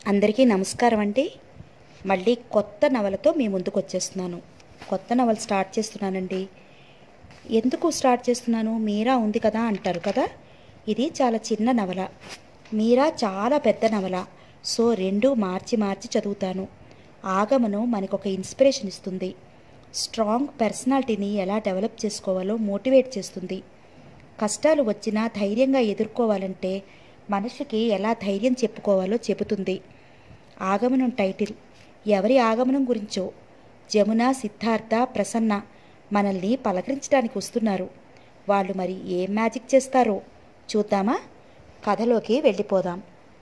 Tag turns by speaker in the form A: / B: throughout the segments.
A: అందరికీ నమస్కారం అండి మళ్ళీ కొత్త నవలతో మీ ముందుకు వచ్చేస్తున్నాను కొత్త నవల స్టార్ట్ చేస్తున్నానండి ఎందుకు స్టార్ట్ చేస్తున్నాను మీరా ఉంది కదా అంటారు కదా ఇది చాలా చిన్న నవల మీరా చాలా పెద్ద నవల సో రెండు మార్చి మార్చి చదువుతాను ఆగమనం మనకు ఒక ఇన్స్పిరేషన్ ఇస్తుంది స్ట్రాంగ్ పర్సనాలిటీని ఎలా డెవలప్ చేసుకోవాలో మోటివేట్ చేస్తుంది కష్టాలు వచ్చినా ధైర్యంగా ఎదుర్కోవాలంటే మనిషికి ఎలా ధైర్యం చెప్పుకోవాలో చెబుతుంది ఆగమనం టైటిల్ ఎవరి ఆగమనం గురించో జమున సిద్ధార్థ ప్రసన్న మనల్ని పలకరించడానికి వస్తున్నారు వాళ్ళు మరి ఏం మ్యాజిక్ చేస్తారో చూద్దామా కథలోకి వెళ్ళిపోదాం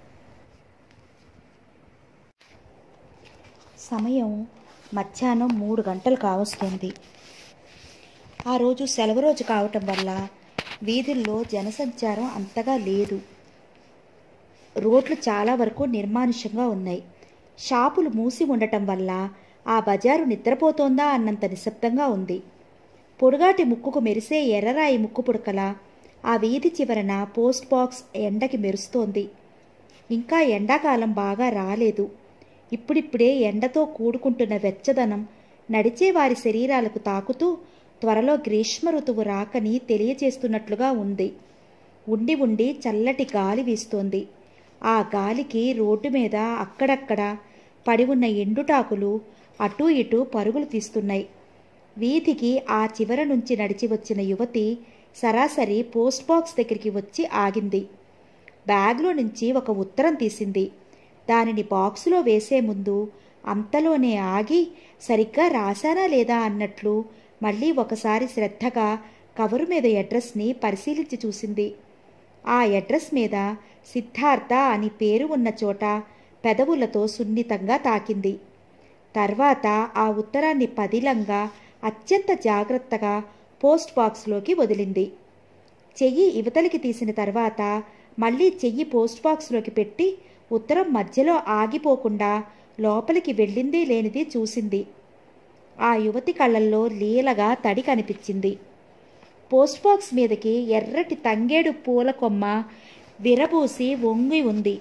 A: సమయం మధ్యాహ్నం మూడు గంటలు కావస్తుంది ఆ రోజు సెలవు రోజు కావటం వల్ల వీధుల్లో జనసంచారం అంతగా లేదు రోడ్లు చాలా వరకు నిర్మానుష్యంగా ఉన్నాయి షాపులు మూసి ఉండటం వల్ల ఆ బజారు నిద్రపోతోందా అన్నంత నిశ్శబ్దంగా ఉంది పొడుగాటి ముక్కుకు మెరిసే ఎర్రరాయి ముక్కు పుడకల ఆ వీధి చివరన పోస్ట్ బాక్స్ ఎండకి మెరుస్తోంది ఇంకా ఎండాకాలం బాగా రాలేదు ఇప్పుడిప్పుడే ఎండతో కూడుకుంటున్న వెచ్చదనం నడిచే వారి శరీరాలకు తాకుతూ త్వరలో గ్రీష్మ ఋతువు రాకని తెలియచేస్తున్నట్లుగా ఉంది ఉండి ఉండి చల్లటి గాలి వీస్తోంది ఆ గాలికి రోడ్డు మీద అక్కడక్కడ పడి ఉన్న ఎండుటాకులు అటూ ఇటూ పరుగులు తీస్తున్నాయి వీధికి ఆ చివర నుంచి నడిచి వచ్చిన యువతి సరాసరి పోస్ట్ బాక్స్ దగ్గరికి వచ్చి ఆగింది బ్యాగ్లో నుంచి ఒక ఉత్తరం తీసింది దానిని బాక్సులో వేసే ముందు అంతలోనే ఆగి సరిగ్గా రాశానా లేదా అన్నట్లు మళ్ళీ ఒకసారి శ్రద్ధగా కవరు మీద అడ్రస్ని పరిశీలించి చూసింది ఆ అడ్రస్ మీద సిద్ధార్థ అని పేరు ఉన్న చోట పెదవులతో సున్నితంగా తాకింది తర్వాత ఆ ఉత్తరాన్ని పదిలంగా అత్యంత జాగ్రత్తగా పోస్ట్ బాక్స్లోకి వదిలింది చెయ్యి ఇవతలికి తీసిన తర్వాత మళ్ళీ చెయ్యి పోస్ట్ బాక్స్లోకి పెట్టి ఉత్తరం మధ్యలో ఆగిపోకుండా లోపలికి వెళ్ళింది లేనిది చూసింది ఆ యువతి కళ్ళల్లో లీలగా తడి కనిపించింది పోస్ట్ బాక్స్ మీదకి ఎర్రటి తంగేడు పూల కొమ్మ విరబూసి వంగి ఉంది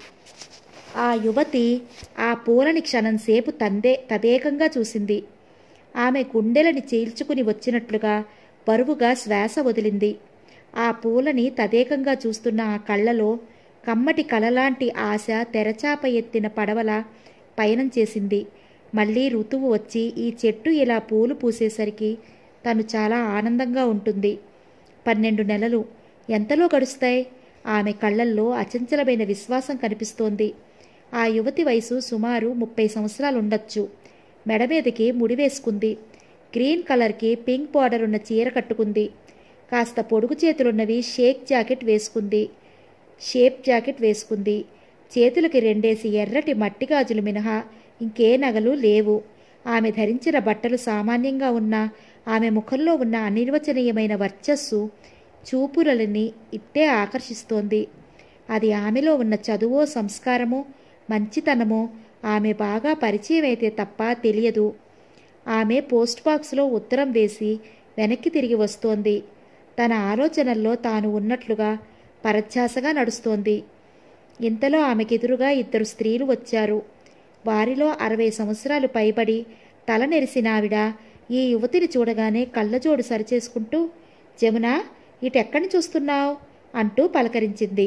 A: ఆ యువతి ఆ పూలని క్షణంసేపు తందే తదేకంగా చూసింది ఆమె గుండెలని చీల్చుకుని వచ్చినట్లుగా బరువుగా శ్వాస వదిలింది ఆ పూలని తదేకంగా చూస్తున్న ఆ కళ్ళలో కమ్మటి కలలాంటి ఆశ తెరచాప ఎత్తిన పడవల పయనం చేసింది మళ్ళీ ఋతువు వచ్చి ఈ చెట్టు ఇలా పూలు పూసేసరికి తను చాలా ఆనందంగా ఉంటుంది పన్నెండు నెలలు ఎంతలో గడుస్తాయి ఆమె కళ్ళల్లో అచంచలమైన విశ్వాసం కనిపిస్తోంది ఆ యువతి వయసు సుమారు ముప్పై సంవత్సరాలు ఉండొచ్చు మెడ మీదకి ముడి వేసుకుంది గ్రీన్ కలర్కి పింక్ బార్డర్ ఉన్న చీర కట్టుకుంది కాస్త పొడుగు చేతులున్నవి షేక్ జాకెట్ వేసుకుంది షేప్ జాకెట్ వేసుకుంది చేతులకి రెండేసి ఎర్రటి మట్టి గాజులు మినహా ఇంకే నగలు లేవు ఆమె ధరించిన బట్టలు సామాన్యంగా ఉన్న ఆమె ముఖంలో ఉన్న అనిర్వచనీయమైన వర్చస్సు చూపులని ఇట్టే ఆకర్షిస్తోంది అది ఆమెలో ఉన్న చదువో సంస్కారమో మంచితనమో ఆమె బాగా పరిచయం అయితే తప్ప తెలియదు ఆమె పోస్ట్ బాక్స్లో ఉత్తరం వేసి వెనక్కి తిరిగి వస్తోంది తన ఆలోచనల్లో తాను ఉన్నట్లుగా పరధ్యాసగా నడుస్తోంది ఇంతలో ఆమెకెదురుగా ఇద్దరు స్త్రీలు వచ్చారు వారిలో అరవై సంవత్సరాలు పైబడి తల నెరిసిన ఆవిడ ఈ యువతిని చూడగానే కళ్ళజోడు సరిచేసుకుంటూ జమున ఇటెక్కడిని చూస్తున్నావు అంటూ పలకరించింది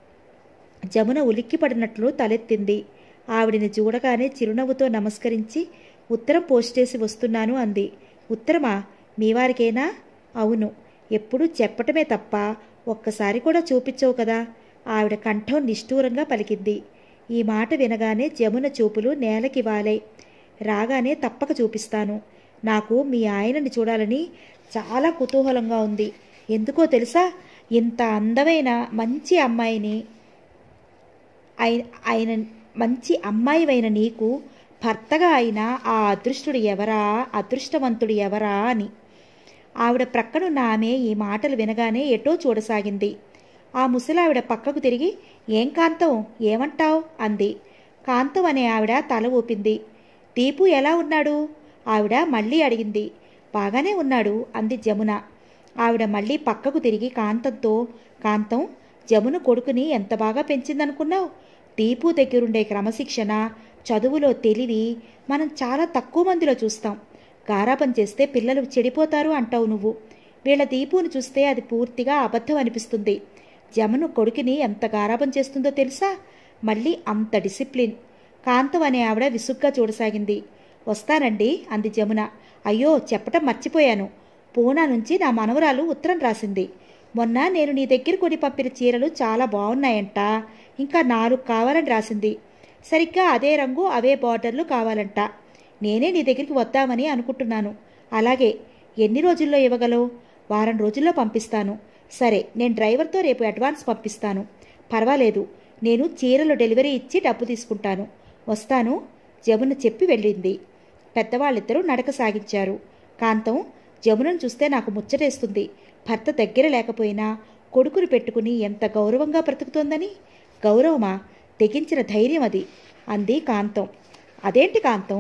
A: జమున ఉలిక్కిపడినట్లు తలెత్తింది ఆవిడిని చూడగానే చిరునవ్వుతో నమస్కరించి ఉత్తరం పోస్ట్ చేసి వస్తున్నాను అంది ఉత్తరమా మీ వారికేనా అవును ఎప్పుడూ చెప్పటమే తప్ప ఒక్కసారి కూడా చూపించవు కదా ఆవిడ కంఠం నిష్ఠూరంగా పలికింది ఈ మాట వినగానే జమున చూపులు నేలకి వాలై రాగానే తప్పక చూపిస్తాను నాకు మీ ఆయనని చూడాలని చాలా కుతూహలంగా ఉంది ఎందుకో తెలుసా ఇంత అందమైన మంచి అమ్మాయిని ఆయన మంచి అమ్మాయివైన నీకు భర్తగా అయిన ఆ అదృష్టుడు ఎవరా అదృష్టవంతుడు ఎవరా అని ఆవిడ ప్రక్కనున్న ఆమె ఈ మాటలు వినగానే ఎటో చూడసాగింది ఆ ముసలావిడ పక్కకు తిరిగి ఏం కాంతం ఏమంటావు అంది కాంతం అనే ఆవిడ తల ఊపింది దీపు ఎలా ఉన్నాడు ఆవిడ మళ్ళీ అడిగింది బాగానే ఉన్నాడు అంది జమున ఆవిడ మళ్ళీ పక్కకు తిరిగి కాంతంతో కాంతం జమున కొడుకుని ఎంత బాగా పెంచిందనుకున్నావు దీపు దగ్గరుండే క్రమశిక్షణ చదువులో తెలివి మనం చాలా తక్కువ మందిలో చూస్తాం గారాబం చేస్తే పిల్లలు చెడిపోతారు అంటావు నువ్వు వీళ్ళ దీపుని చూస్తే అది పూర్తిగా అబద్ధం అనిపిస్తుంది జమును కొడుకుని ఎంత గారాబం చేస్తుందో తెలుసా మళ్ళీ అంత డిసిప్లిన్ కాంతం అనే ఆవిడ విసుగ్గా చూడసాగింది వస్తానండి అంది జమున అయ్యో చెప్పటం మర్చిపోయాను పూనా నుంచి నా మనవరాలు ఉత్తరం రాసింది మొన్న నేను నీ దగ్గర కొని పంపిన చీరలు చాలా బాగున్నాయంట ఇంకా నాలుగు కావాలని రాసింది సరిగ్గా అదే రంగు అవే బార్డర్లు కావాలంట నేనే నీ దగ్గరికి వద్దామని అనుకుంటున్నాను అలాగే ఎన్ని రోజుల్లో ఇవ్వగలవు వారం రోజుల్లో పంపిస్తాను సరే నేను డ్రైవర్తో రేపు అడ్వాన్స్ పంపిస్తాను పర్వాలేదు నేను చీరలు డెలివరీ ఇచ్చి డబ్బు తీసుకుంటాను వస్తాను జమున చెప్పి వెళ్ళింది పెద్దవాళ్ళిద్దరూ నడక సాగించారు కాంతం జమునను చూస్తే నాకు ముచ్చటేస్తుంది భర్త దగ్గర లేకపోయినా కొడుకును పెట్టుకుని ఎంత గౌరవంగా బ్రతుకుతోందని గౌరవమా తెగించిన ధైర్యం అది అంది కాంతం అదేంటి కాంతం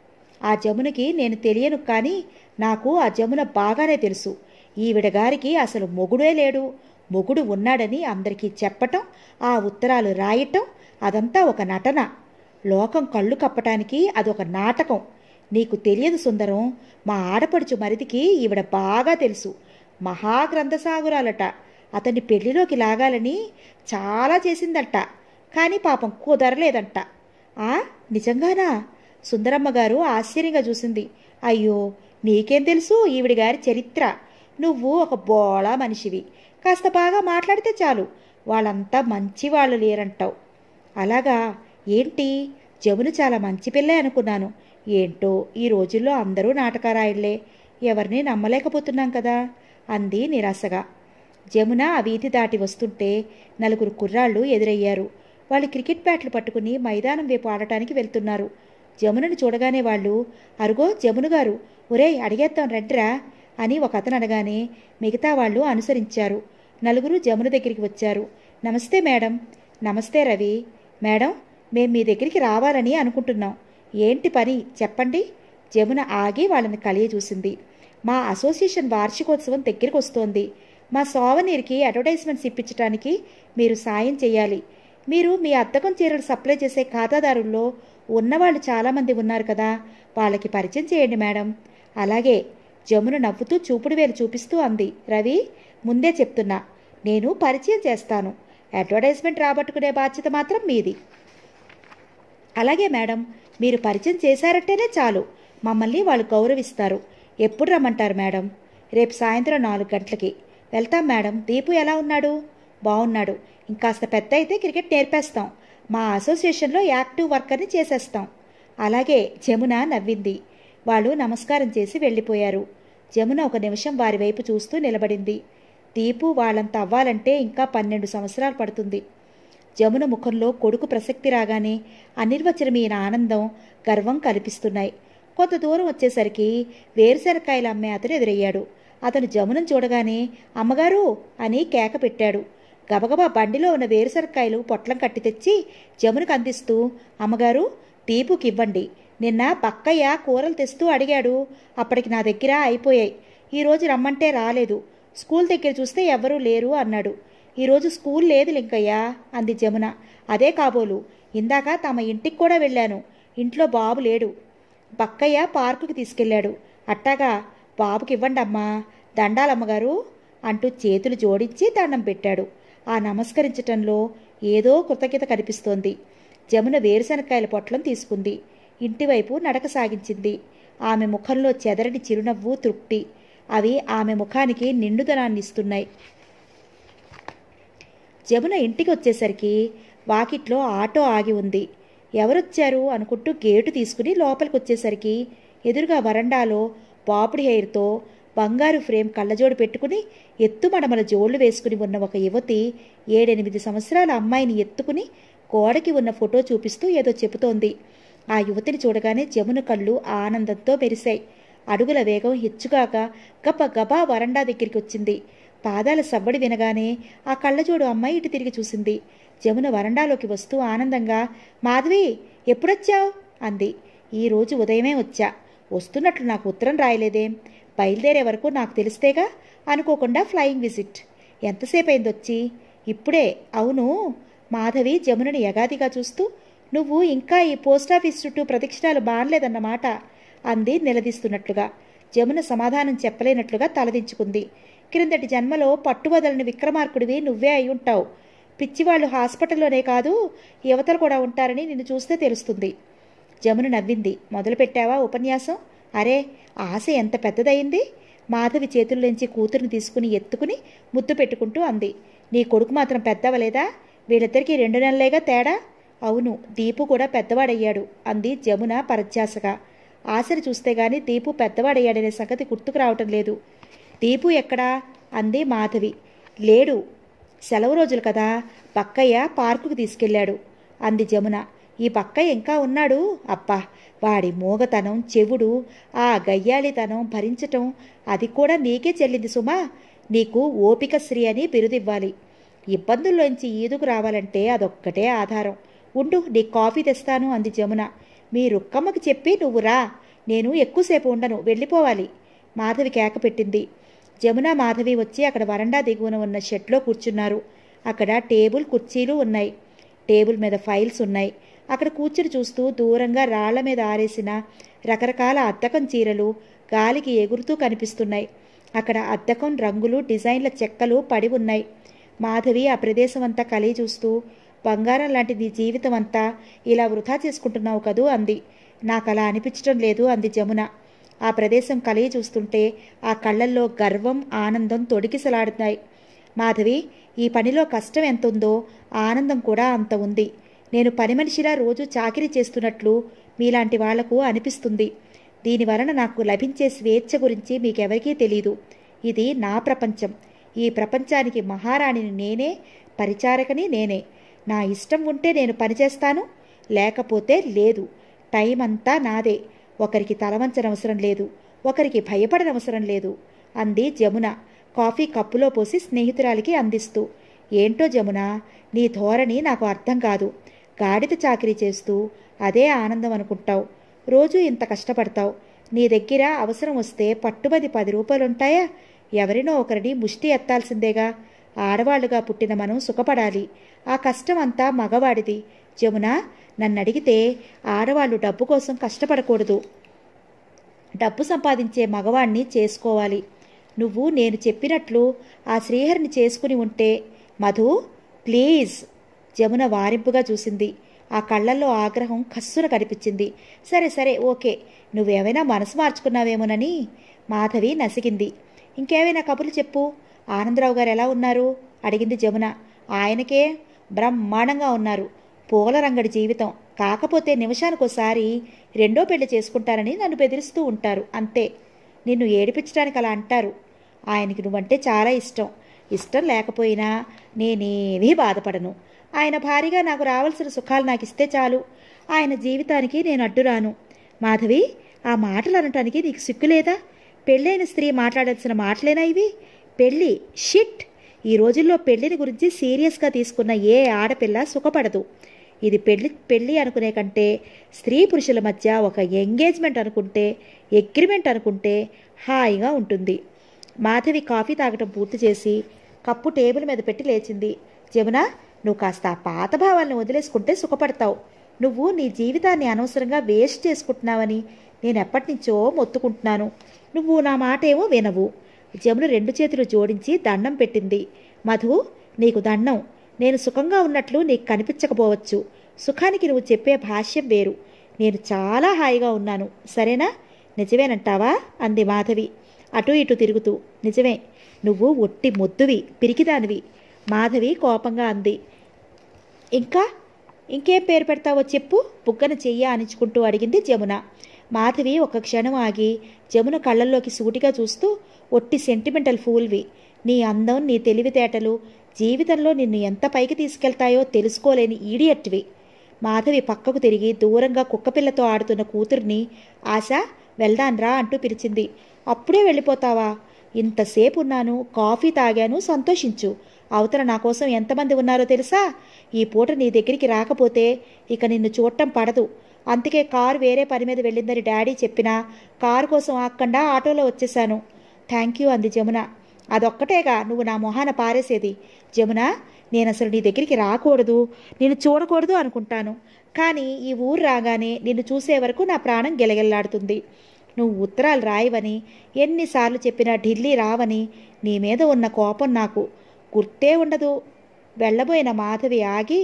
A: ఆ జమునకి నేను తెలియను కానీ నాకు ఆ జమున బాగానే తెలుసు ఈవిడ గారికి అసలు మొగుడే లేడు మొగుడు ఉన్నాడని అందరికీ చెప్పటం ఆ ఉత్తరాలు రాయటం అదంతా ఒక నటన లోకం కళ్ళు కప్పటానికి అదొక నాటకం నీకు తెలియదు సుందరం మా ఆడపడుచు మరిదికి ఈవిడ బాగా తెలుసు మహాగ్రంథసాగురాలట అతన్ని పెళ్లిలోకి లాగాలని చాలా చేసిందట కానీ పాపం కుదరలేదంట ఆ నిజంగానా సుందరమ్మ గారు ఆశ్చర్యంగా చూసింది అయ్యో నీకేం తెలుసు ఈవిడి గారి చరిత్ర నువ్వు ఒక బోళా మనిషివి కాస్త బాగా మాట్లాడితే చాలు వాళ్ళంతా మంచి వాళ్ళు లేరంటావు అలాగా ఏంటి జమును చాలా మంచి పిల్లే అనుకున్నాను ఏంటో ఈ రోజుల్లో అందరూ నాటకారాయుళ్లే ఎవరిని నమ్మలేకపోతున్నాం కదా అంది నిరాశగా జమున ఆ వీధి దాటి వస్తుంటే నలుగురు కుర్రాళ్ళు ఎదురయ్యారు వాళ్ళు క్రికెట్ బ్యాట్లు పట్టుకుని మైదానం వైపు ఆడటానికి వెళ్తున్నారు జమునను చూడగానే వాళ్ళు అరుగో జమును గారు ఒరేయ్ అడిగేద్దాం రండిరా అని ఒక అతను అనగానే మిగతా వాళ్ళు అనుసరించారు నలుగురు జమున దగ్గరికి వచ్చారు నమస్తే మేడం నమస్తే రవి మేడం మేం మీ దగ్గరికి రావాలని అనుకుంటున్నాం ఏంటి పని చెప్పండి జమున ఆగి వాళ్ళని కలియ చూసింది మా అసోసియేషన్ వార్షికోత్సవం దగ్గరికి వస్తోంది మా సోవనీర్కి అడ్వర్టైజ్మెంట్స్ ఇప్పించడానికి మీరు సాయం చేయాలి మీరు మీ అద్దకం చీరలు సప్లై చేసే ఖాతాదారుల్లో ఉన్నవాళ్ళు చాలామంది ఉన్నారు కదా వాళ్ళకి పరిచయం చేయండి మేడం అలాగే జమున నవ్వుతూ చూపుడు వేలు చూపిస్తూ అంది రవి ముందే చెప్తున్నా నేను పరిచయం చేస్తాను అడ్వర్టైజ్మెంట్ రాబట్టుకునే బాధ్యత మాత్రం మీది అలాగే మేడం మీరు పరిచయం చేశారంటేనే చాలు మమ్మల్ని వాళ్ళు గౌరవిస్తారు ఎప్పుడు రమ్మంటారు మేడం రేపు సాయంత్రం నాలుగు గంటలకి వెళ్తాం మేడం దీపు ఎలా ఉన్నాడు బాగున్నాడు ఇంకాస్త పెద్ద అయితే క్రికెట్ నేర్పేస్తాం మా అసోసియేషన్లో యాక్టివ్ వర్కర్ని చేసేస్తాం అలాగే జమున నవ్వింది వాళ్ళు నమస్కారం చేసి వెళ్ళిపోయారు జమున ఒక నిమిషం వారి వైపు చూస్తూ నిలబడింది దీపు వాళ్ళంత అవ్వాలంటే ఇంకా పన్నెండు సంవత్సరాలు పడుతుంది జమున ముఖంలో కొడుకు ప్రసక్తి రాగానే అనిర్వచనమైన ఆనందం గర్వం కల్పిస్తున్నాయి కొంత దూరం వచ్చేసరికి వేరుశనకాయలు అమ్మే అతను ఎదురయ్యాడు అతను జమునను చూడగానే అమ్మగారు అని కేక పెట్టాడు గబగబా బండిలో ఉన్న వేరుశనకాయలు పొట్లం కట్టి తెచ్చి జమునకు అందిస్తూ అమ్మగారు దీపుకి ఇవ్వండి నిన్న పక్కయ్య కూరలు తెస్తూ అడిగాడు అప్పటికి నా దగ్గర అయిపోయాయి ఈరోజు రమ్మంటే రాలేదు స్కూల్ దగ్గర చూస్తే ఎవ్వరూ లేరు అన్నాడు ఈరోజు స్కూల్ లేదు లింకయ్య అంది జమున అదే కాబోలు ఇందాక తమ ఇంటికి కూడా వెళ్ళాను ఇంట్లో బాబు లేడు బక్కయ్య పార్కుకి తీసుకెళ్ళాడు అట్టాగా బాబుకి ఇవ్వండి అమ్మా దండాలమ్మగారు అంటూ చేతులు జోడించి దండం పెట్టాడు ఆ నమస్కరించటంలో ఏదో కృతజ్ఞత కనిపిస్తోంది జమున వేరుశనక్కాయల పొట్లం తీసుకుంది ఇంటివైపు నడక సాగించింది ఆమె ముఖంలో చెదరని చిరునవ్వు తృప్తి అవి ఆమె ముఖానికి నిండుదనాన్ని ఇస్తున్నాయి జమున ఇంటికి వచ్చేసరికి వాకిట్లో ఆటో ఆగి ఉంది ఎవరొచ్చారు అనుకుంటూ గేటు తీసుకుని లోపలికి వచ్చేసరికి ఎదురుగా వరండాలో పాపుడి హెయిర్తో బంగారు ఫ్రేమ్ కళ్ళజోడు పెట్టుకుని ఎత్తుమడమల జోళ్లు వేసుకుని ఉన్న ఒక యువతి ఏడెనిమిది సంవత్సరాల అమ్మాయిని ఎత్తుకుని గోడకి ఉన్న ఫోటో చూపిస్తూ ఏదో చెబుతోంది ఆ యువతిని చూడగానే జమున కళ్ళు ఆనందంతో మెరిశాయి అడుగుల వేగం హెచ్చుగాక గబ గబా వరండా దగ్గరికి వచ్చింది పాదాల సవ్వడి వినగానే ఆ కళ్ళజోడు అమ్మాయి ఇటు తిరిగి చూసింది జమున వరండాలోకి వస్తూ ఆనందంగా మాధవి ఎప్పుడొచ్చావు అంది ఈరోజు ఉదయమే వచ్చా వస్తున్నట్లు నాకు ఉత్తరం రాయలేదేం బయలుదేరే వరకు నాకు తెలిస్తేగా అనుకోకుండా ఫ్లయింగ్ విజిట్ ఎంతసేపు అయింది వచ్చి ఇప్పుడే అవును మాధవి జమునని యగాదిగా చూస్తూ నువ్వు ఇంకా ఈ పోస్టాఫీస్ చుట్టూ ప్రదక్షిణాలు బానలేదన్నమాట అంది నిలదీస్తున్నట్లుగా జమున సమాధానం చెప్పలేనట్లుగా తలదించుకుంది క్రిందటి జన్మలో పట్టువదలని విక్రమార్కుడివి నువ్వే అయి ఉంటావు పిచ్చివాళ్ళు హాస్పిటల్లోనే కాదు యువతలు కూడా ఉంటారని నిన్ను చూస్తే తెలుస్తుంది జమున నవ్వింది మొదలుపెట్టావా ఉపన్యాసం అరే ఆశ ఎంత పెద్దదయింది మాధవి చేతుల్లోంచి కూతురిని తీసుకుని ఎత్తుకుని ముద్దు పెట్టుకుంటూ అంది నీ కొడుకు మాత్రం పెద్దవలేదా వీళ్ళిద్దరికీ రెండు నెలలేగా తేడా అవును దీపు కూడా పెద్దవాడయ్యాడు అంది జమున పరధ్యాసగా ఆశని చూస్తే గాని దీపు పెద్దవాడయ్యాడనే సంగతి గుర్తుకు రావటం లేదు దీపు ఎక్కడా అంది మాధవి లేడు సెలవు రోజులు కదా పక్కయ్య పార్కుకు తీసుకెళ్ళాడు అంది జమున ఈ పక్కయ్య ఇంకా ఉన్నాడు అబ్బా వాడి మోగతనం చెవుడు ఆ గయ్యాలితనం భరించటం అది కూడా నీకే చెల్లింది సుమా నీకు ఓపిక శ్రీ అని బిరుదివ్వాలి ఇబ్బందుల్లోంచి ఈదుకు రావాలంటే అదొక్కటే ఆధారం ఉండు నీ కాఫీ తెస్తాను అంది జమున మీ రుక్కమ్మకి చెప్పి నువ్వు రా నేను ఎక్కువసేపు ఉండను వెళ్ళిపోవాలి మాధవి కేక పెట్టింది జమున మాధవి వచ్చి అక్కడ వరండా దిగువన ఉన్న షెడ్లో కూర్చున్నారు అక్కడ టేబుల్ కుర్చీలు ఉన్నాయి టేబుల్ మీద ఫైల్స్ ఉన్నాయి అక్కడ కూర్చుని చూస్తూ దూరంగా రాళ్ల మీద ఆరేసిన రకరకాల అద్దకం చీరలు గాలికి ఎగురుతూ కనిపిస్తున్నాయి అక్కడ అద్దకం రంగులు డిజైన్ల చెక్కలు పడి ఉన్నాయి మాధవి ఆ ప్రదేశం అంతా కలిగి చూస్తూ బంగారం లాంటి నీ జీవితం అంతా ఇలా వృధా చేసుకుంటున్నావు కదూ అంది నాకు అలా అనిపించడం లేదు అంది జమున ఆ ప్రదేశం కలిగి చూస్తుంటే ఆ కళ్ళల్లో గర్వం ఆనందం తొడికిసలాడుతున్నాయి మాధవి ఈ పనిలో కష్టం ఎంత ఉందో ఆనందం కూడా అంత ఉంది నేను పని మనిషిలా రోజు చాకిరీ చేస్తున్నట్లు మీలాంటి వాళ్లకు అనిపిస్తుంది దీని వలన నాకు లభించే స్వేచ్ఛ గురించి మీకెవరికీ తెలీదు ఇది నా ప్రపంచం ఈ ప్రపంచానికి మహారాణిని నేనే పరిచారకని నేనే నా ఇష్టం ఉంటే నేను పనిచేస్తాను లేకపోతే లేదు టైం అంతా నాదే ఒకరికి తలవంచనవసరం లేదు ఒకరికి భయపడనవసరం లేదు అంది జమున కాఫీ కప్పులో పోసి స్నేహితురాలికి అందిస్తూ ఏంటో జమున నీ ధోరణి నాకు అర్థం కాదు గాడిద చాకరీ చేస్తూ అదే ఆనందం అనుకుంటావు రోజు ఇంత కష్టపడతావు నీ దగ్గర అవసరం వస్తే పట్టుబది పది రూపాయలుంటాయా ఎవరినో ఒకరిని ముష్టి ఎత్తాల్సిందేగా ఆడవాళ్లుగా పుట్టిన మనం సుఖపడాలి ఆ కష్టం అంతా మగవాడిది జమున నన్ను అడిగితే ఆడవాళ్ళు డబ్బు కోసం కష్టపడకూడదు డబ్బు సంపాదించే మగవాణ్ణి చేసుకోవాలి నువ్వు నేను చెప్పినట్లు ఆ శ్రీహరిని చేసుకుని ఉంటే మధు ప్లీజ్ జమున వారింపుగా చూసింది ఆ కళ్ళల్లో ఆగ్రహం కస్సున కనిపించింది సరే సరే ఓకే నువ్వేమైనా మనసు మార్చుకున్నావేమోనని మాధవి నసిగింది ఇంకేమైనా కబుర్లు చెప్పు ఆనందరావు గారు ఎలా ఉన్నారు అడిగింది జమున ఆయనకే బ్రహ్మాండంగా ఉన్నారు పూల రంగడి జీవితం కాకపోతే నిమిషానికోసారి రెండో పెళ్లి చేసుకుంటారని నన్ను బెదిరిస్తూ ఉంటారు అంతే నిన్ను ఏడిపించడానికి అలా అంటారు ఆయనకి నువ్వంటే చాలా ఇష్టం ఇష్టం లేకపోయినా నేనేమీ బాధపడను ఆయన భారీగా నాకు రావాల్సిన సుఖాలు నాకు ఇస్తే చాలు ఆయన జీవితానికి నేను అడ్డురాను మాధవి ఆ మాటలు అనటానికి నీకు సిగ్గులేదా పెళ్ళైన స్త్రీ మాట్లాడాల్సిన మాటలేనా ఇవి పెళ్ళి షిట్ ఈ రోజుల్లో పెళ్లిని గురించి సీరియస్గా తీసుకున్న ఏ ఆడపిల్ల సుఖపడదు ఇది పెళ్లి పెళ్ళి అనుకునే కంటే స్త్రీ పురుషుల మధ్య ఒక ఎంగేజ్మెంట్ అనుకుంటే అగ్రిమెంట్ అనుకుంటే హాయిగా ఉంటుంది మాధవి కాఫీ తాగటం పూర్తి చేసి కప్పు టేబుల్ మీద పెట్టి లేచింది జమున నువ్వు కాస్త ఆ పాత భావాలను వదిలేసుకుంటే సుఖపడతావు నువ్వు నీ జీవితాన్ని అనవసరంగా వేస్ట్ చేసుకుంటున్నావని నేను ఎప్పటి నుంచో మొత్తుకుంటున్నాను నువ్వు నా మాట ఏమో వినవు జమున రెండు చేతులు జోడించి దండం పెట్టింది మధు నీకు దండం నేను సుఖంగా ఉన్నట్లు నీకు కనిపించకపోవచ్చు సుఖానికి నువ్వు చెప్పే భాష్యం వేరు నేను చాలా హాయిగా ఉన్నాను సరేనా నిజమేనంటావా అంది మాధవి అటు ఇటు తిరుగుతూ నిజమే నువ్వు ఒట్టి మొద్దువి పిరికిదానివి మాధవి కోపంగా అంది ఇంకా ఇంకేం పేరు పెడతావో చెప్పు బుగ్గన చెయ్య అనిచుకుంటూ అడిగింది జమున మాధవి ఒక క్షణం ఆగి జమున కళ్ళల్లోకి సూటిగా చూస్తూ ఒట్టి సెంటిమెంటల్ ఫూల్వి నీ అందం నీ తెలివితేటలు జీవితంలో నిన్ను ఎంత పైకి తీసుకెళ్తాయో తెలుసుకోలేని ఈడియట్వి మాధవి పక్కకు తిరిగి దూరంగా కుక్కపిల్లతో ఆడుతున్న కూతుర్ని ఆశ వెళ్దాన్రా అంటూ పిలిచింది అప్పుడే వెళ్ళిపోతావా ఇంతసేపు ఉన్నాను కాఫీ తాగాను సంతోషించు అవతల నా కోసం ఎంతమంది ఉన్నారో తెలుసా ఈ పూట నీ దగ్గరికి రాకపోతే ఇక నిన్ను చూడటం పడదు అందుకే కారు వేరే పని మీద వెళ్ళిందని డాడీ చెప్పినా కారు కోసం ఆక్కండా ఆటోలో వచ్చేశాను థ్యాంక్ యూ అంది జమున అదొక్కటేగా నువ్వు నా మొహాన పారేసేది జమున నేను అసలు నీ దగ్గరికి రాకూడదు నేను చూడకూడదు అనుకుంటాను కానీ ఈ ఊరు రాగానే నిన్ను చూసే వరకు నా ప్రాణం గెలగెల్లాడుతుంది నువ్వు ఉత్తరాలు రాయవని ఎన్నిసార్లు చెప్పినా ఢిల్లీ రావని నీ మీద ఉన్న కోపం నాకు గుర్తే ఉండదు వెళ్ళబోయిన మాధవి ఆగి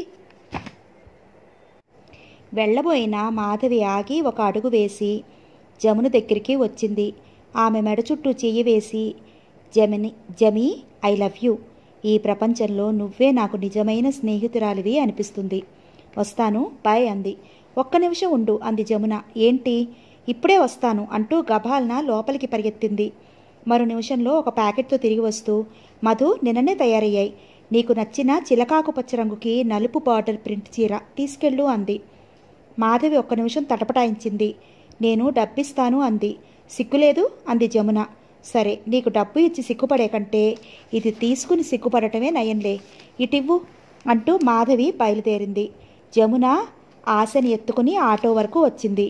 A: వెళ్ళబోయిన మాధవి ఆగి ఒక అడుగు వేసి జమున దగ్గరికి వచ్చింది ఆమె మెడ చుట్టూ చెయ్యి వేసి జమిని జమీ ఐ లవ్ యూ ఈ ప్రపంచంలో నువ్వే నాకు నిజమైన స్నేహితురాలివి అనిపిస్తుంది వస్తాను బాయ్ అంది ఒక్క నిమిషం ఉండు అంది జమున ఏంటి ఇప్పుడే వస్తాను అంటూ గభాల్న లోపలికి పరిగెత్తింది మరో నిమిషంలో ఒక ప్యాకెట్తో తిరిగి వస్తూ మధు నిన్ననే తయారయ్యాయి నీకు నచ్చిన చిలకాకు పచ్చ రంగుకి నలుపు బార్డర్ ప్రింట్ చీర తీసుకెళ్ళు అంది మాధవి ఒక్క నిమిషం తటపటాయించింది నేను డబ్బిస్తాను అంది సిగ్గులేదు అంది జమున సరే నీకు డబ్బు ఇచ్చి సిగ్గుపడే కంటే ఇది తీసుకుని సిగ్గుపడటమే నయంలే ఇటివ్వు అంటూ మాధవి బయలుదేరింది జమున ఆశని ఎత్తుకుని ఆటో వరకు వచ్చింది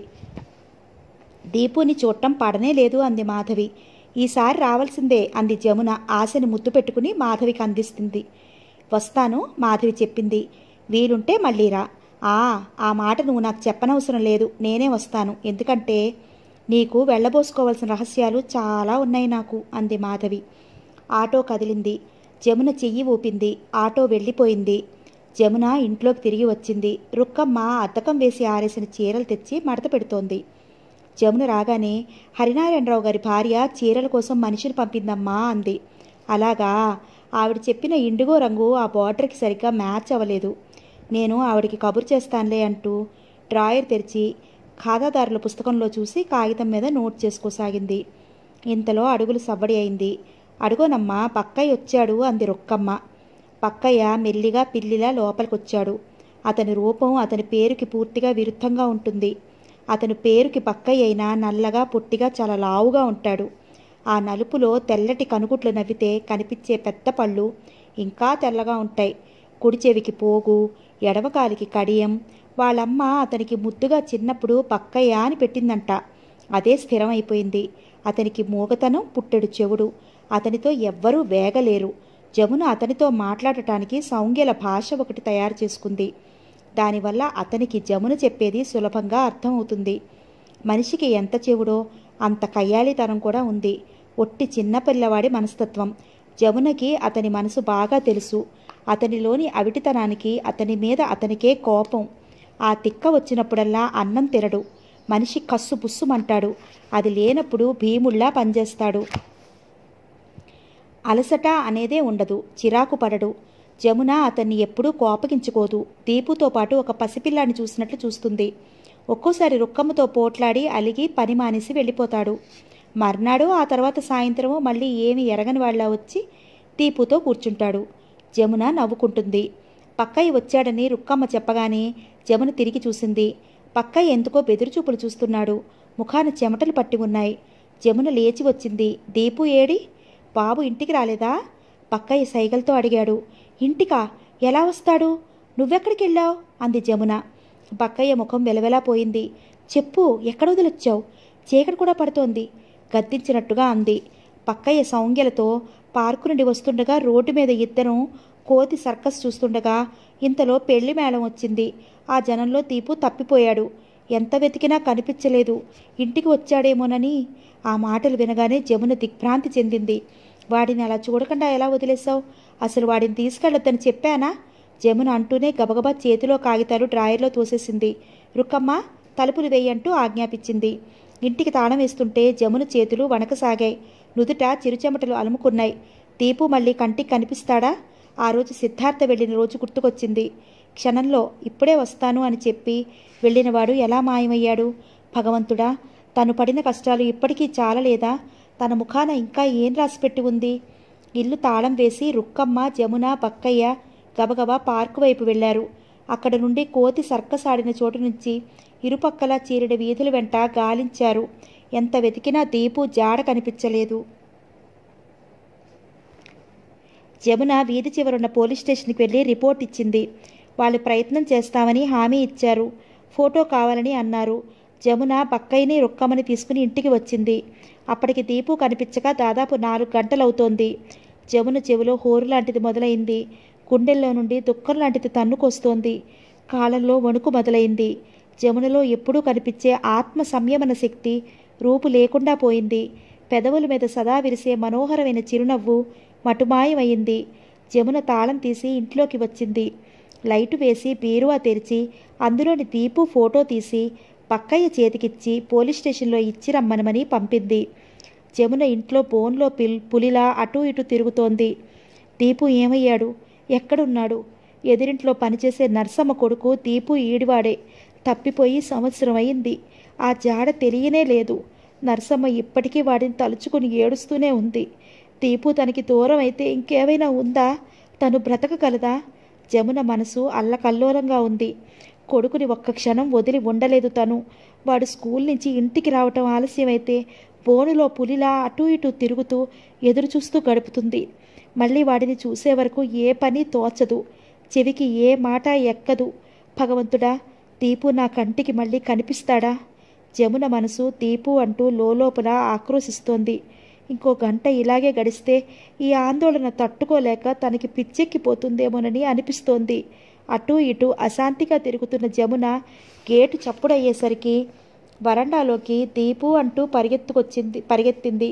A: దీపుని చూడటం పడనే లేదు అంది మాధవి ఈసారి రావాల్సిందే అంది జమున ఆశని ముద్దు పెట్టుకుని మాధవికి అందిస్తుంది వస్తాను మాధవి చెప్పింది వీలుంటే మళ్ళీ రా ఆ ఆ మాట నువ్వు నాకు చెప్పనవసరం లేదు నేనే వస్తాను ఎందుకంటే నీకు వెళ్ళబోసుకోవాల్సిన రహస్యాలు చాలా ఉన్నాయి నాకు అంది మాధవి ఆటో కదిలింది జమున చెయ్యి ఊపింది ఆటో వెళ్ళిపోయింది జమున ఇంట్లోకి తిరిగి వచ్చింది రుక్కమ్మ అద్దకం వేసి ఆరేసిన చీరలు తెచ్చి మడత పెడుతోంది జమున రాగానే హరినారాయణరావు గారి భార్య చీరల కోసం మనిషిని పంపిందమ్మా అంది అలాగా ఆవిడ చెప్పిన ఇండిగో రంగు ఆ బార్డర్కి సరిగ్గా మ్యాచ్ అవ్వలేదు నేను ఆవిడకి కబురు చేస్తానులే అంటూ డ్రాయర్ తెరిచి ఖాతాదారుల పుస్తకంలో చూసి కాగితం మీద నోట్ చేసుకోసాగింది ఇంతలో అడుగులు సవ్వడి అయింది అడుగోనమ్మా పక్కయ్య వచ్చాడు అంది రొక్కమ్మ పక్కయ్య మెల్లిగా పిల్లిలా లోపలికొచ్చాడు అతని రూపం అతని పేరుకి పూర్తిగా విరుద్ధంగా ఉంటుంది అతని పేరుకి పక్కయ్య అయినా నల్లగా పొట్టిగా చాలా లావుగా ఉంటాడు ఆ నలుపులో తెల్లటి కనుగుట్లు నవ్వితే కనిపించే పెద్ద పళ్ళు ఇంకా తెల్లగా ఉంటాయి కుడి చెవికి పోగు ఎడమకాలికి కడియం వాళ్ళమ్మ అతనికి ముద్దుగా చిన్నప్పుడు పక్కయ్య అని పెట్టిందంట అదే స్థిరమైపోయింది అతనికి మూగతనం పుట్టెడు చెవుడు అతనితో ఎవ్వరూ వేగలేరు జమున అతనితో మాట్లాడటానికి సౌంగ్యల భాష ఒకటి తయారు చేసుకుంది దానివల్ల అతనికి జమున చెప్పేది సులభంగా అర్థమవుతుంది మనిషికి ఎంత చెవుడో అంత కయ్యాళితనం కూడా ఉంది ఒట్టి చిన్నపిల్లవాడి మనస్తత్వం జమునకి అతని మనసు బాగా తెలుసు అతనిలోని అవిటితనానికి అతని మీద అతనికే కోపం ఆ తిక్క వచ్చినప్పుడల్లా అన్నం తినడు మనిషి కస్సు బుస్సుమంటాడు అది లేనప్పుడు భీముళ్లా పనిచేస్తాడు అలసట అనేదే ఉండదు చిరాకు పడడు జమున అతన్ని ఎప్పుడూ కోపగించుకోదు దీపుతో పాటు ఒక పసిపిల్లాన్ని చూసినట్లు చూస్తుంది ఒక్కోసారి రుక్కమ్మతో పోట్లాడి అలిగి పని మానేసి వెళ్ళిపోతాడు మర్నాడు ఆ తర్వాత సాయంత్రము మళ్ళీ ఏమి ఎరగని వాళ్ళ వచ్చి దీపుతో కూర్చుంటాడు జమున నవ్వుకుంటుంది పక్కయ్య వచ్చాడని రుక్కమ్మ చెప్పగానే జమున తిరిగి చూసింది పక్కయ్య ఎందుకో బెదురుచూపులు చూస్తున్నాడు ముఖాన చెమటలు పట్టి ఉన్నాయి జమున లేచి వచ్చింది దీపు ఏడి బాబు ఇంటికి రాలేదా పక్కయ్య సైగలతో అడిగాడు ఇంటికా ఎలా వస్తాడు నువ్వెక్కడికి వెళ్ళావు అంది జమున పక్కయ్య ముఖం వెలవెలా పోయింది చెప్పు ఎక్కడ వదిలొచ్చావు చీకటి కూడా పడుతోంది గద్దించినట్టుగా అంది పక్కయ్య సౌంగ్యలతో పార్కు నుండి వస్తుండగా రోడ్డు మీద ఇద్దరం కోతి సర్కస్ చూస్తుండగా ఇంతలో పెళ్లి మేళం వచ్చింది ఆ జనంలో దీపు తప్పిపోయాడు ఎంత వెతికినా కనిపించలేదు ఇంటికి వచ్చాడేమోనని ఆ మాటలు వినగానే జమున దిగ్భ్రాంతి చెందింది వాడిని అలా చూడకుండా ఎలా వదిలేశావు అసలు వాడిని తీసుకెళ్ళొద్దని చెప్పానా జమున అంటూనే గబగబా చేతిలో కాగితాలు డ్రాయర్లో తోసేసింది రుక్కమ్మ తలుపులు వేయంటూ ఆజ్ఞాపించింది ఇంటికి తాళం వేస్తుంటే జమున చేతులు వణకసాగాయి నుదుట చిరుచెమటలు అలుముకున్నాయి దీపు మళ్ళీ కంటికి కనిపిస్తాడా ఆ రోజు సిద్ధార్థ వెళ్ళిన రోజు గుర్తుకొచ్చింది క్షణంలో ఇప్పుడే వస్తాను అని చెప్పి వెళ్ళినవాడు ఎలా మాయమయ్యాడు భగవంతుడా తను పడిన కష్టాలు ఇప్పటికీ చాలలేదా తన ముఖాన ఇంకా ఏం రాసిపెట్టి ఉంది ఇల్లు తాళం వేసి రుక్కమ్మ జమున బక్కయ్య గబగబా పార్కు వైపు వెళ్లారు అక్కడ నుండి కోతి సర్కస్ ఆడిన చోటు నుంచి ఇరుపక్కల చీరడి వీధుల వెంట గాలించారు ఎంత వెతికినా దీపు జాడ కనిపించలేదు జమున వీధి చివరున్న పోలీస్ స్టేషన్కి వెళ్ళి రిపోర్ట్ ఇచ్చింది వాళ్ళు ప్రయత్నం చేస్తామని హామీ ఇచ్చారు ఫోటో కావాలని అన్నారు జమున బక్కయ్యని రుక్కమ్మని తీసుకుని ఇంటికి వచ్చింది అప్పటికి దీపు కనిపించక దాదాపు నాలుగు గంటలవుతోంది జమున చెవిలో హోరు లాంటిది మొదలైంది గుండెల్లో నుండి దుఃఖం లాంటిది తన్నుకొస్తోంది కాలంలో వణుకు మొదలైంది జమునలో ఎప్పుడూ కనిపించే ఆత్మ సంయమన శక్తి రూపు లేకుండా పోయింది పెదవుల మీద సదా విరిసే మనోహరమైన చిరునవ్వు మటుమాయమైంది జమున తాళం తీసి ఇంట్లోకి వచ్చింది లైటు వేసి బీరువా తెరిచి అందులోని దీపు ఫోటో తీసి పక్కయ్య చేతికిచ్చి పోలీస్ స్టేషన్లో ఇచ్చి రమ్మనమని పంపింది జమున ఇంట్లో బోన్లో పిల్ పులిలా అటూ ఇటూ తిరుగుతోంది దీపు ఏమయ్యాడు ఎక్కడున్నాడు ఎదిరింట్లో పనిచేసే నర్సమ్మ కొడుకు దీపు ఈడివాడే తప్పిపోయి సంవత్సరం అయింది ఆ జాడ తెలియనే లేదు నర్సమ్మ ఇప్పటికీ వాడిని తలుచుకుని ఏడుస్తూనే ఉంది దీపు తనకి దూరం అయితే ఇంకేమైనా ఉందా తను బ్రతకగలదా జమున మనసు అల్లకల్లోలంగా ఉంది కొడుకుని ఒక్క క్షణం వదిలి ఉండలేదు తను వాడు స్కూల్ నుంచి ఇంటికి రావటం ఆలస్యమైతే బోనులో పులిలా అటూ ఇటూ తిరుగుతూ ఎదురు చూస్తూ గడుపుతుంది మళ్ళీ వాడిని చూసే వరకు ఏ పని తోచదు చెవికి ఏ మాట ఎక్కదు భగవంతుడా దీపు నా కంటికి మళ్ళీ కనిపిస్తాడా జమున మనసు దీపు అంటూ లోలోపల ఆక్రోశిస్తోంది ఇంకో గంట ఇలాగే గడిస్తే ఈ ఆందోళన తట్టుకోలేక తనకి పిచ్చెక్కిపోతుందేమోనని అనిపిస్తోంది అటూ ఇటూ అశాంతిగా తిరుగుతున్న జమున గేటు చప్పుడయ్యేసరికి వరండాలోకి దీపు అంటూ పరిగెత్తుకొచ్చింది పరిగెత్తింది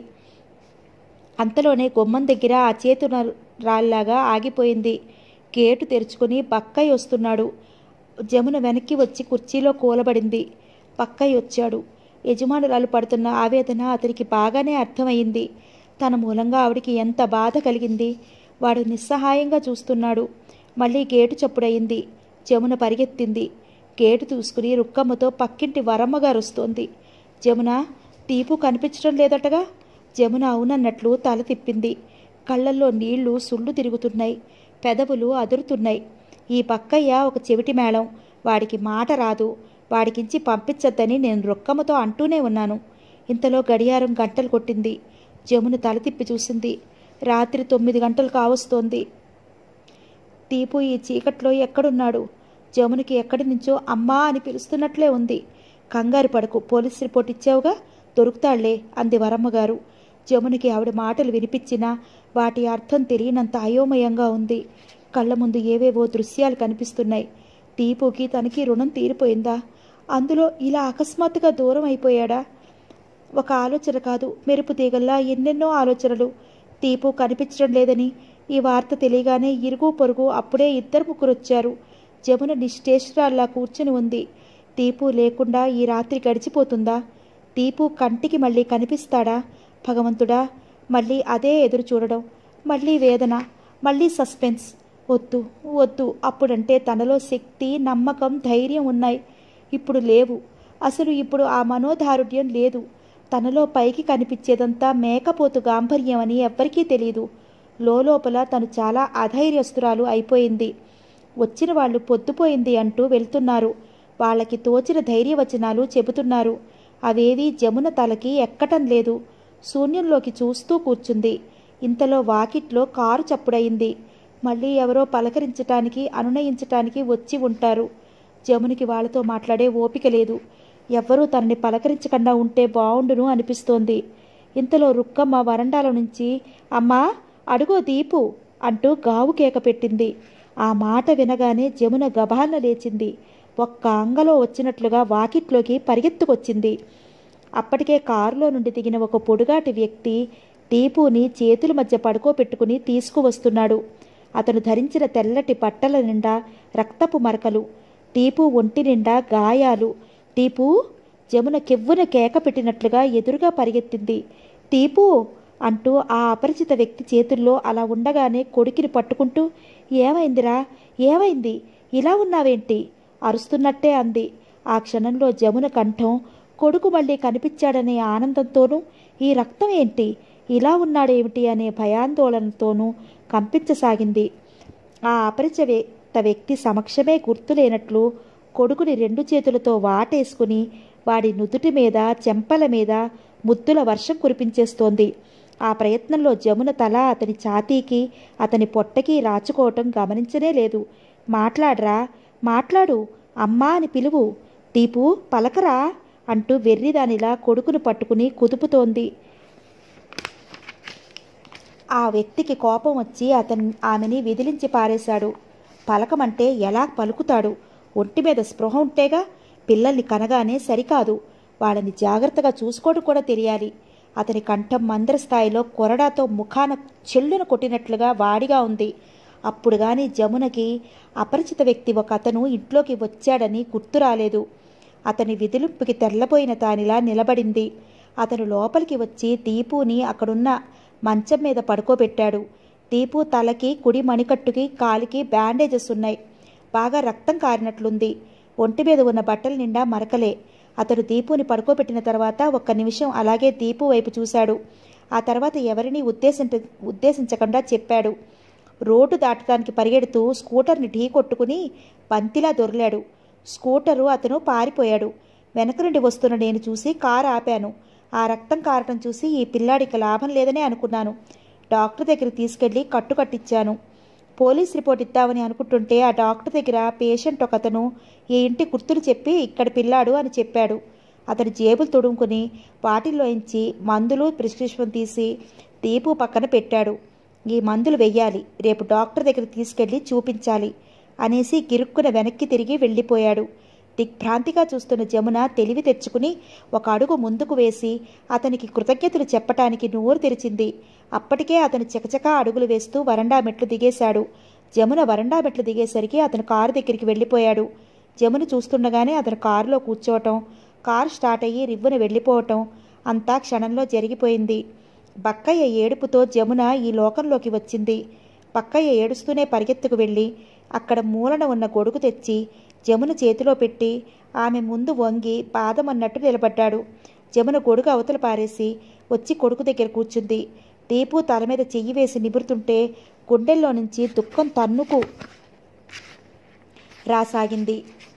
A: అంతలోనే గుమ్మం దగ్గర అచేతున రాల్లాగా ఆగిపోయింది గేటు తెరుచుకుని బక్కయ్య వస్తున్నాడు జమున వెనక్కి వచ్చి కుర్చీలో కూలబడింది పక్కయ్య వచ్చాడు యజమానురాలు పడుతున్న ఆవేదన అతనికి బాగానే అర్థమైంది తన మూలంగా ఆవిడికి ఎంత బాధ కలిగింది వాడు నిస్సహాయంగా చూస్తున్నాడు మళ్ళీ గేటు చప్పుడయింది జమున పరిగెత్తింది గేటు చూసుకుని రుక్కమ్మతో పక్కింటి వరమ్మగారు వస్తోంది జమున దీపు కనిపించడం లేదటగా జమున అవునన్నట్లు తల తిప్పింది కళ్ళల్లో నీళ్లు సుళ్ళు తిరుగుతున్నాయి పెదవులు అదురుతున్నాయి ఈ పక్కయ్య ఒక చెవిటి మేళం వాడికి మాట రాదు వాడికించి పంపించద్దని నేను రొక్కమ్మతో అంటూనే ఉన్నాను ఇంతలో గడియారం గంటలు కొట్టింది జమున తల తిప్పి చూసింది రాత్రి తొమ్మిది గంటలు కావస్తోంది దీపు ఈ చీకట్లో ఎక్కడున్నాడు జమునికి ఎక్కడి నుంచో అమ్మా అని పిలుస్తున్నట్లే ఉంది కంగారు పడకు పోలీస్ రిపోర్ట్ ఇచ్చావుగా దొరుకుతాళ్లే అంది వరమ్మగారు జమునికి ఆవిడ మాటలు వినిపించినా వాటి అర్థం తెలియనంత అయోమయంగా ఉంది కళ్ళ ముందు ఏవేవో దృశ్యాలు కనిపిస్తున్నాయి దీపుకి తనకి రుణం తీరిపోయిందా అందులో ఇలా అకస్మాత్తుగా దూరం అయిపోయాడా ఒక ఆలోచన కాదు మెరుపు తీగల్లా ఎన్నెన్నో ఆలోచనలు దీపు కనిపించడం లేదని ఈ వార్త తెలియగానే ఇరుగు పొరుగు అప్పుడే ఇద్దరు ముగ్గురు వచ్చారు జమున నిశ్చేష్రాల్లా కూర్చుని ఉంది దీపు లేకుండా ఈ రాత్రి గడిచిపోతుందా దీపు కంటికి మళ్ళీ కనిపిస్తాడా భగవంతుడా మళ్ళీ అదే ఎదురు చూడడం మళ్ళీ వేదన మళ్ళీ సస్పెన్స్ వద్దు వద్దు అప్పుడంటే తనలో శక్తి నమ్మకం ధైర్యం ఉన్నాయి ఇప్పుడు లేవు అసలు ఇప్పుడు ఆ మనోదారుఢ్యం లేదు తనలో పైకి కనిపించేదంతా మేకపోతు గాంభర్యం అని ఎవ్వరికీ తెలియదు లోపల తను చాలా అధైర్యస్తురాలు అయిపోయింది వచ్చిన వాళ్ళు పొద్దుపోయింది అంటూ వెళ్తున్నారు వాళ్ళకి తోచిన ధైర్యవచనాలు చెబుతున్నారు అవేవీ జమున తలకి ఎక్కటం లేదు శూన్యంలోకి చూస్తూ కూర్చుంది ఇంతలో వాకిట్లో కారు చప్పుడయింది మళ్ళీ ఎవరో పలకరించటానికి అనునయించటానికి వచ్చి ఉంటారు జమునికి వాళ్ళతో మాట్లాడే ఓపిక లేదు ఎవ్వరూ తనని పలకరించకుండా ఉంటే బావుండును అనిపిస్తోంది ఇంతలో రుక్కమ్మ వరండాల నుంచి అమ్మా అడుగో దీపు అంటూ గావు కేక పెట్టింది ఆ మాట వినగానే జమున గబాలన లేచింది ఒక్క అంగలో వచ్చినట్లుగా వాకిట్లోకి పరిగెత్తుకొచ్చింది అప్పటికే కారులో నుండి దిగిన ఒక పొడుగాటి వ్యక్తి దీపుని చేతుల మధ్య పడుకోబెట్టుకుని తీసుకువస్తున్నాడు అతను ధరించిన తెల్లటి బట్టల నిండా రక్తపు మరకలు దీపు ఒంటి నిండా గాయాలు దీపు జమున కెవ్వున కేక పెట్టినట్లుగా ఎదురుగా పరిగెత్తింది దీపు అంటూ ఆ అపరిచిత వ్యక్తి చేతుల్లో అలా ఉండగానే కొడుకిని పట్టుకుంటూ ఏమైందిరా ఏమైంది ఇలా ఉన్నావేంటి అరుస్తున్నట్టే అంది ఆ క్షణంలో జమున కంఠం కొడుకు మళ్ళీ కనిపించాడనే ఆనందంతోనూ ఈ రక్తం ఏంటి ఇలా ఉన్నాడేమిటి అనే భయాందోళనతోనూ కంపించసాగింది ఆ అపరిచిత వ్యక్తి సమక్షమే గుర్తులేనట్లు కొడుకుని రెండు చేతులతో వాటేసుకుని వాడి నుదుటి మీద చెంపల మీద ముద్దుల వర్షం కురిపించేస్తోంది ఆ ప్రయత్నంలో జమున తల అతని ఛాతీకి అతని పొట్టకి రాచుకోవటం గమనించనే లేదు మాట్లాడరా మాట్లాడు అమ్మా అని పిలువు దీపు పలకరా అంటూ వెర్రిదానిలా కొడుకును పట్టుకుని కుదుపుతోంది ఆ వ్యక్తికి కోపం వచ్చి అతను ఆమెని విదిలించి పారేశాడు పలకమంటే ఎలా పలుకుతాడు ఒంటి మీద స్పృహ ఉంటేగా పిల్లల్ని కనగానే సరికాదు వాళ్ళని జాగ్రత్తగా చూసుకోవడం కూడా తెలియాలి అతని కంఠం మందర స్థాయిలో కొరడాతో ముఖాన చెల్లును కొట్టినట్లుగా వాడిగా ఉంది అప్పుడు గాని జమునకి అపరిచిత వ్యక్తి ఒక అతను ఇంట్లోకి వచ్చాడని గుర్తు రాలేదు అతని విదిలింపుకి తెల్లబోయిన తానిలా నిలబడింది అతను లోపలికి వచ్చి దీపుని అక్కడున్న మంచం మీద పడుకోబెట్టాడు దీపు తలకి కుడి మణికట్టుకి కాలికి బ్యాండేజెస్ ఉన్నాయి బాగా రక్తం కారినట్లుంది ఒంటి మీద ఉన్న బట్టల నిండా మరకలే అతడు దీపుని పడుకోబెట్టిన తర్వాత ఒక్క నిమిషం అలాగే దీపు వైపు చూశాడు ఆ తర్వాత ఎవరిని ఉద్దేశించ ఉద్దేశించకుండా చెప్పాడు రోడ్డు దాటడానికి పరిగెడుతూ స్కూటర్ని ఢీ కొట్టుకుని బంతిలా దొర్లాడు స్కూటరు అతను పారిపోయాడు వెనక నుండి వస్తున్న నేను చూసి కారు ఆపాను ఆ రక్తం కారటం చూసి ఈ పిల్లాడికి లాభం లేదనే అనుకున్నాను డాక్టర్ దగ్గరికి తీసుకెళ్లి కట్టు కట్టించాను పోలీస్ రిపోర్ట్ ఇద్దామని అనుకుంటుంటే ఆ డాక్టర్ దగ్గర పేషెంట్ ఒకతను ఈ ఇంటి గుర్తులు చెప్పి ఇక్కడ పిల్లాడు అని చెప్పాడు అతను జేబులు తొడుముకుని వాటిల్లోంచి మందులు ప్రిస్క్రిప్షన్ తీసి దీపు పక్కన పెట్టాడు ఈ మందులు వెయ్యాలి రేపు డాక్టర్ దగ్గరికి తీసుకెళ్లి చూపించాలి అనేసి గిరుక్కున వెనక్కి తిరిగి వెళ్ళిపోయాడు దిగ్భ్రాంతిగా చూస్తున్న జమున తెలివి తెచ్చుకుని ఒక అడుగు ముందుకు వేసి అతనికి కృతజ్ఞతలు చెప్పటానికి నోరు తెరిచింది అప్పటికే అతను చకచకా అడుగులు వేస్తూ వరండా మెట్లు దిగేశాడు జమున వరండా మెట్లు దిగేసరికి అతను కారు దగ్గరికి వెళ్ళిపోయాడు జమున చూస్తుండగానే అతను కారులో కూర్చోవటం కారు స్టార్ట్ అయ్యి రివ్వున వెళ్ళిపోవటం అంతా క్షణంలో జరిగిపోయింది బక్కయ్య ఏడుపుతో జమున ఈ లోకంలోకి వచ్చింది బక్కయ్య ఏడుస్తూనే పరిగెత్తుకు వెళ్ళి అక్కడ మూలన ఉన్న గొడుగు తెచ్చి జమున చేతిలో పెట్టి ఆమె ముందు వంగి పాదమన్నట్టు నిలబడ్డాడు జమున గొడుగు అవతల పారేసి వచ్చి కొడుకు దగ్గర కూర్చుంది దీపు తల మీద చెయ్యి వేసి నిబురుతుంటే గుండెల్లో నుంచి దుఃఖం తన్నుకు రాసాగింది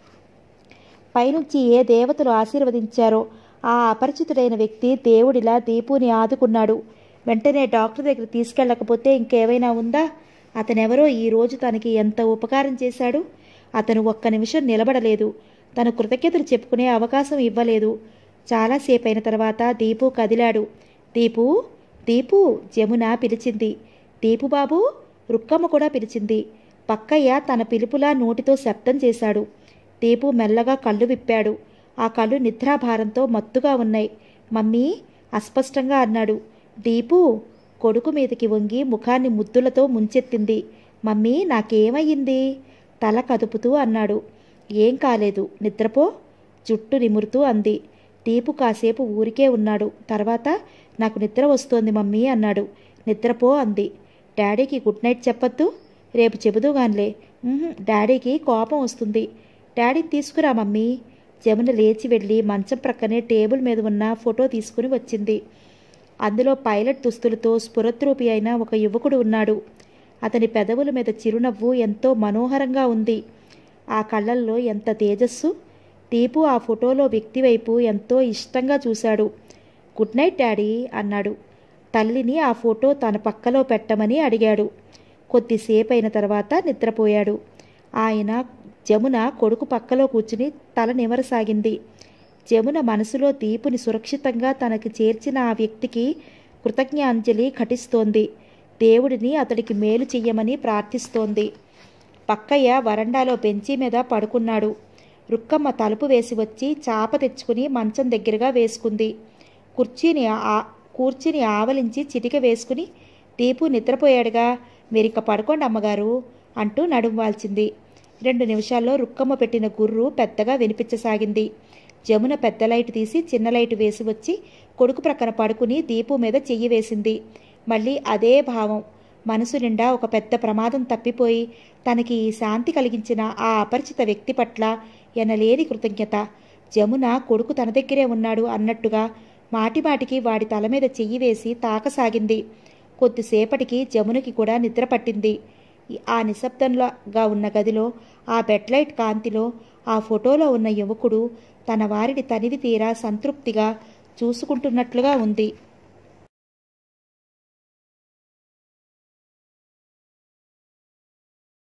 A: పైనుంచి ఏ దేవతలు ఆశీర్వదించారో ఆ అపరిచితుడైన వ్యక్తి దేవుడిలా దీపుని ఆదుకున్నాడు వెంటనే డాక్టర్ దగ్గర తీసుకెళ్ళకపోతే ఇంకేమైనా ఉందా అతనెవరో ఈ రోజు తనకి ఎంత ఉపకారం చేశాడు అతను ఒక్క నిమిషం నిలబడలేదు తన కృతజ్ఞతలు చెప్పుకునే అవకాశం ఇవ్వలేదు చాలాసేపు అయిన తర్వాత దీపు కదిలాడు దీపు దీపు జమున పిలిచింది దీపు బాబు రుక్కమ్మ కూడా పిలిచింది పక్కయ్య తన పిలుపులా నోటితో శబ్దం చేశాడు దీపు మెల్లగా కళ్ళు విప్పాడు ఆ కళ్ళు నిద్రాభారంతో మత్తుగా ఉన్నాయి మమ్మీ అస్పష్టంగా అన్నాడు దీపు కొడుకు మీదకి వంగి ముఖాన్ని ముద్దులతో ముంచెత్తింది మమ్మీ నాకేమయ్యింది తల కదుపుతూ అన్నాడు ఏం కాలేదు నిద్రపో జుట్టు నిమురుతూ అంది దీపు కాసేపు ఊరికే ఉన్నాడు తర్వాత నాకు నిద్ర వస్తోంది మమ్మీ అన్నాడు నిద్రపో అంది డాడీకి గుడ్ నైట్ చెప్పొద్దు రేపు చెబుదూగాన్లే "ఉహుం, డాడీకి కోపం వస్తుంది డాడీని తీసుకురా మమ్మీ జమున లేచి వెళ్ళి మంచం ప్రక్కనే టేబుల్ మీద ఉన్న ఫోటో తీసుకుని వచ్చింది అందులో పైలట్ దుస్తులతో స్ఫురద్రూపి అయిన ఒక యువకుడు ఉన్నాడు అతని పెదవుల మీద చిరునవ్వు ఎంతో మనోహరంగా ఉంది ఆ కళ్ళల్లో ఎంత తేజస్సు దీపు ఆ ఫోటోలో వ్యక్తి వైపు ఎంతో ఇష్టంగా చూశాడు గుడ్ నైట్ డాడీ అన్నాడు తల్లిని ఆ ఫోటో తన పక్కలో పెట్టమని అడిగాడు కొద్దిసేపు అయిన తర్వాత నిద్రపోయాడు ఆయన జమున కొడుకు పక్కలో కూర్చుని తల నిమరసాగింది జమున మనసులో దీపుని సురక్షితంగా తనకి చేర్చిన ఆ వ్యక్తికి కృతజ్ఞాంజలి ఘటిస్తోంది దేవుడిని అతడికి మేలు చెయ్యమని ప్రార్థిస్తోంది పక్కయ్య వరండాలో బెంచి మీద పడుకున్నాడు రుక్కమ్మ తలుపు వేసి వచ్చి చాప తెచ్చుకుని మంచం దగ్గరగా వేసుకుంది కుర్చీని ఆ కూర్చుని ఆవలించి చిటిక వేసుకుని దీపు నిద్రపోయాడుగా మీరిక పడుకోండి అమ్మగారు అంటూ నడుం వాల్చింది రెండు నిమిషాల్లో రుక్కమ్మ పెట్టిన గుర్రు పెద్దగా వినిపించసాగింది జమున పెద్ద లైట్ తీసి చిన్న లైట్ వేసి వచ్చి కొడుకు ప్రక్కన పడుకుని దీపు మీద చెయ్యి వేసింది మళ్ళీ అదే భావం మనసు నిండా ఒక పెద్ద ప్రమాదం తప్పిపోయి తనకి ఈ శాంతి కలిగించిన ఆ అపరిచిత వ్యక్తి పట్ల ఎనలేని కృతజ్ఞత జమున కొడుకు తన దగ్గరే ఉన్నాడు అన్నట్టుగా మాటిమాటికి వాడి తల మీద చెయ్యి వేసి తాకసాగింది కొద్దిసేపటికి జమునకి కూడా నిద్ర పట్టింది ఈ- ఆ నిశ్శబ్దంగా ఉన్న గదిలో ఆ బెడ్లైట్ కాంతిలో ఆ ఫోటోలో ఉన్న యువకుడు తన వారిని తనివి తీరా సంతృప్తిగా చూసుకుంటున్నట్లుగా ఉంది